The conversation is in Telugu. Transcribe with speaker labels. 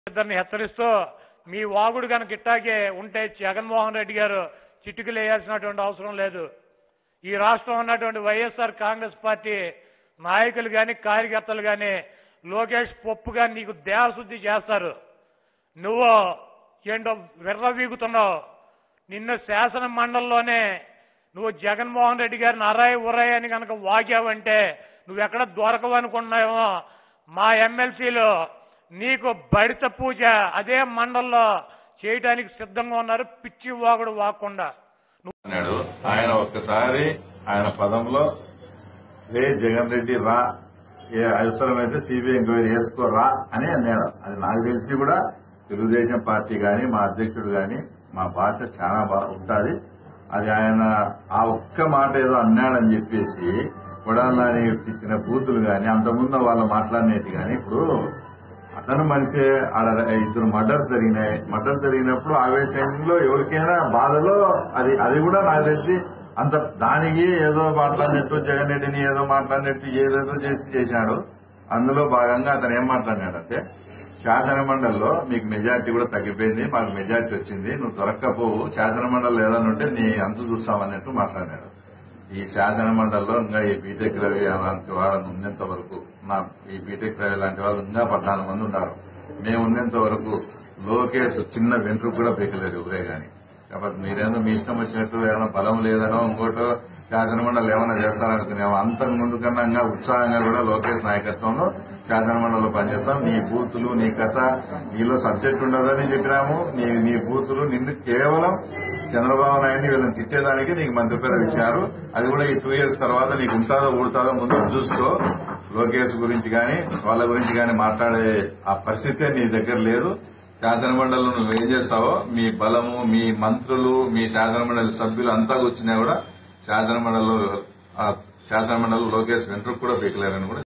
Speaker 1: ఇద్దరిని హెచ్చరిస్తూ మీ వాగుడు కనుక ఇట్టాగే ఉంటే జగన్మోహన్ రెడ్డి గారు చిట్టుకులు వేయాల్సినటువంటి అవసరం లేదు ఈ రాష్ట్రం ఉన్నటువంటి వైఎస్ఆర్ కాంగ్రెస్ పార్టీ నాయకులు కానీ కార్యకర్తలు కానీ లోకేష్ పప్పుగా నీకు దేహశుద్ధి చేస్తారు నువ్వు ఏంటో విర్రవీగుతున్నావు నిన్ను శాసన మండలిలోనే నువ్వు జగన్మోహన్ రెడ్డి గారిని అరాయి ఉరాయి అని కనుక వాగావంటే నువ్వెక్కడ దొరకవనుకున్నావేమో మా ఎమ్మెల్సీలు నీకు బడిత పూజ అదే మండల్లో చేయడానికి సిద్ధంగా ఉన్నారు పిచ్చి వాగుడు వాకుండా
Speaker 2: అన్నాడు ఆయన ఒక్కసారి ఆయన పదంలో రే జగన్ రెడ్డి రా ఏ అవసరమైతే సిబిఐ ఎంక్వైరీ చేసుకోరా అని అన్నాడు అది నాకు తెలిసి కూడా తెలుగుదేశం పార్టీ గాని మా అధ్యక్షుడు గాని మా భాష చాలా బాగా ఉంటుంది అది ఆయన ఆ ఒక్క మాట ఏదో అన్నాడని చెప్పేసి కొడాలని ఇచ్చిన బూతులు గాని అంతకుముందు వాళ్ళు మాట్లాడినట్టు గాని ఇప్పుడు అతను మనిషే ఆడ ఇద్దరు మర్డర్స్ జరిగినాయి మర్డర్స్ జరిగినప్పుడు ఆవేశంలో ఎవరికైనా బాధలో అది అది కూడా నాకు తెలిసి అంత దానికి ఏదో మాట్లాడినట్టు జగన్ రెడ్డిని ఏదో మాట్లాడినట్టు ఏదేదో చేసి చేశాడు అందులో భాగంగా అతను ఏం మాట్లాడినాడంటే శాసన మండలిలో మీకు మెజార్టీ కూడా తగ్గిపోయింది మాకు మెజార్టీ వచ్చింది నువ్వు దొరక్కపోవు శాసన మండలి ఏదన్నా ఉంటే నీ అంతు చూస్తామన్నట్టు మాట్లాడాడు ఈ శాసన మండలిలో ఇంకా ఈ బీటెక్ రవి అలాంటి వాళ్ళని ఉన్నంత వరకు నా ఈ బీటెక్ రవి లాంటి వాళ్ళు ఇంకా పద్నాలుగు మంది ఉన్నారు మేము ఉన్నంత వరకు లోకేష్ చిన్న వెంట్రుకు కూడా పీకలేరు ఎవరే గాని కాబట్టి మీరేందో మీ ఇష్టం వచ్చినట్టు ఏమైనా బలం లేదనో ఇంకోటో శాసన మండలి ఏమైనా చేస్తారనుకునేమో అంతకు ముందు కన్నా ఇంకా ఉత్సాహంగా కూడా లోకేష్ నాయకత్వంలో శాసన మండలిలో పనిచేస్తాం నీ బూతులు నీ కథ నీలో సబ్జెక్ట్ ఉండదని చెప్పినాము నీ నీ బూతులు నిన్ను కేవలం చంద్రబాబు నాయుడిని వీళ్ళని తిట్టేదానికి నీకు మంత్రి పదవి ఇచ్చారు అది కూడా ఈ టూ ఇయర్స్ తర్వాత నీకు ఉంటుందో ఊడుతుందో ముందు చూసుకో లోకేష్ గురించి కానీ వాళ్ళ గురించి కానీ మాట్లాడే ఆ పరిస్థితే నీ దగ్గర లేదు శాసన మండలిలో నువ్వు ఏం చేస్తావో మీ బలము మీ మంత్రులు మీ శాసన మండలి సభ్యులు అంతా కూర్చున్నా కూడా శాసన మండలిలో ఆ శాసన మండలిలో లోకేష్ వెంట్రుకు కూడా పీకలేరని కూడా